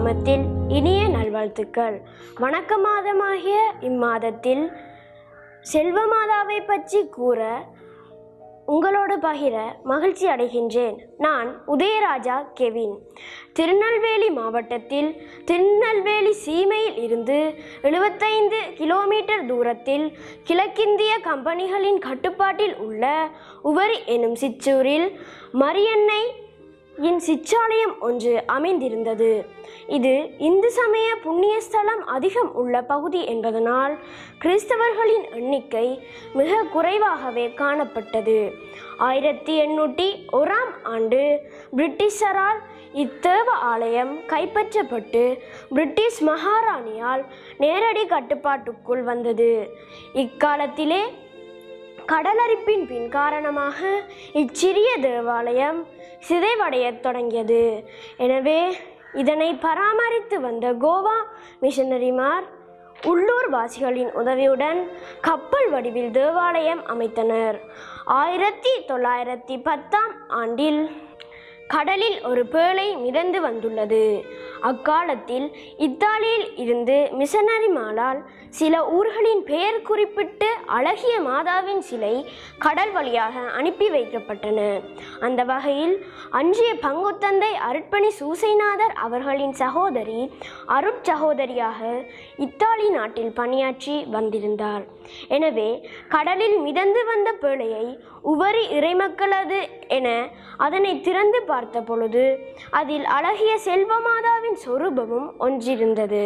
நாமத்தில் இனிய நல்வாழ்த்துக்கள் வணக்க மாதமாகிய இம்மாதத்தில் செல்வமாதாவை பற்றி கூற உங்களோடு பகிர மகிழ்ச்சி அடைகின்றேன் நான் உதயராஜா கெவின் திருநெல்வேலி மாவட்டத்தில் திருநெல்வேலி சீமையில் இருந்து எழுபத்தைந்து கிலோமீட்டர் தூரத்தில் கிழக்கிந்திய கம்பெனிகளின் கட்டுப்பாட்டில் உள்ள உவரி எனும் சிற்றூரில் மரியன்னை இன் சிற்றாலயம் ஒன்று அமைந்திருந்தது இது இந்து சமய புண்ணிய ஸ்தலம் அதிகம் உள்ள பகுதி என்பதனால் கிறிஸ்தவர்களின் எண்ணிக்கை மிக குறைவாகவே காணப்பட்டது ஆயிரத்தி எண்ணூற்றி ஓராம் ஆண்டு பிரிட்டிஷரால் இத்தேவ ஆலயம் கைப்பற்றப்பட்டு பிரிட்டிஷ் மகாராணியால் நேரடி கட்டுப்பாட்டுக்குள் வந்தது இக்காலத்திலே கடலரிப்பின் பின் காரணமாக இச்சிறிய தேவாலயம் சிதைவடையத் தொடங்கியது எனவே இதனை பராமரித்து வந்த கோவா மிஷனரிமார் உள்ளூர் வாசிகளின் உதவியுடன் கப்பல் வடிவில் தேவாலயம் அமைத்தனர் ஆயிரத்தி தொள்ளாயிரத்தி பத்தாம் ஆண்டில் கடலில் ஒரு பேழை மிதந்து வந்துள்ளது அக்காலத்தில் இத்தாலியில் இருந்து மிஷனரிமாலால் சில ஊர்களின் பெயர் குறிப்பிட்டு அழகிய மாதாவின் சிலை கடல் வழியாக அனுப்பி வைக்கப்பட்டன அந்த வகையில் அன்றைய பங்குத்தந்தை அருட்பணி சூசைநாதர் அவர்களின் சகோதரி அருட்சகோதரியாக இத்தாலி நாட்டில் பணியாற்றி வந்திருந்தார் எனவே கடலில் மிதந்து வந்த பேழையை உபரி இறைமக்களது என அதனை திறந்து பார்த்த பொழுது அதில் அழகிய செல்வமாதாவின் சொரூபமும் ஒன்றிருந்தது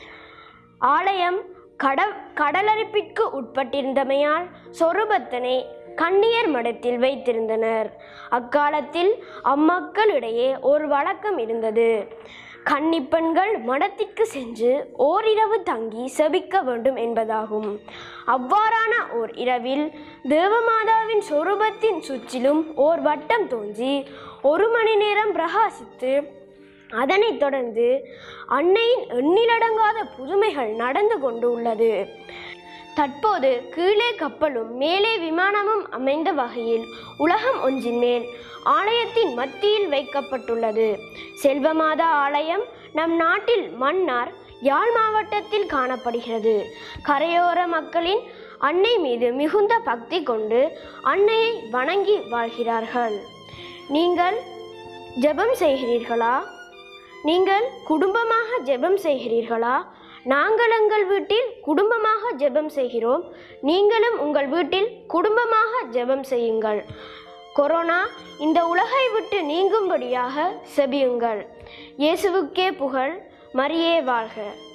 ஆலயம் கட கடலரிப்பிற்கு உட்பட்டிருந்தமையால் சொரூபத்தினை கண்ணியர் மடத்தில் வைத்திருந்தனர் அக்காலத்தில் அம்மக்களிடையே ஒரு வழக்கம் இருந்தது கன்னிப்பெண்கள் மடத்திற்கு சென்று ஓரிரவு தங்கி செபிக்க வேண்டும் என்பதாகும் அவ்வாறான ஓர் இரவில் தேவமாதாவின் சொரூபத்தின் சுற்றிலும் ஓர் வட்டம் தோன்றி ஒரு மணி நேரம் பிரகாசித்து அதனைத் தொடர்ந்து அன்னையின் எண்ணிலடங்காத புதுமைகள் நடந்து கொண்டு உள்ளது தற்போது கீழே கப்பலும் மேலே விமானமும் அமைந்த வகையில் உலகம் ஒன்றின் மேல் ஆலயத்தின் மத்தியில் வைக்கப்பட்டுள்ளது செல்வமாதா ஆலயம் நம் நாட்டில் மன்னார் யாழ் மாவட்டத்தில் காணப்படுகிறது கரையோர மக்களின் அன்னை மீது மிகுந்த பக்தி கொண்டு அன்னையை வணங்கி வாழ்கிறார்கள் நீங்கள் ஜெபம் செய்கிறீர்களா நீங்கள் குடும்பமாக ஜெபம் செய்கிறீர்களா நாங்கள் எங்கள் வீட்டில் குடும்பமாக ஜெபம் செய்கிறோம் நீங்களும் உங்கள் வீட்டில் குடும்பமாக ஜெபம் செய்யுங்கள் கொரோனா இந்த உலகை விட்டு நீங்கும்படியாக செபியுங்கள் இயேசுவுக்கே புகழ் மரியே வாழ்க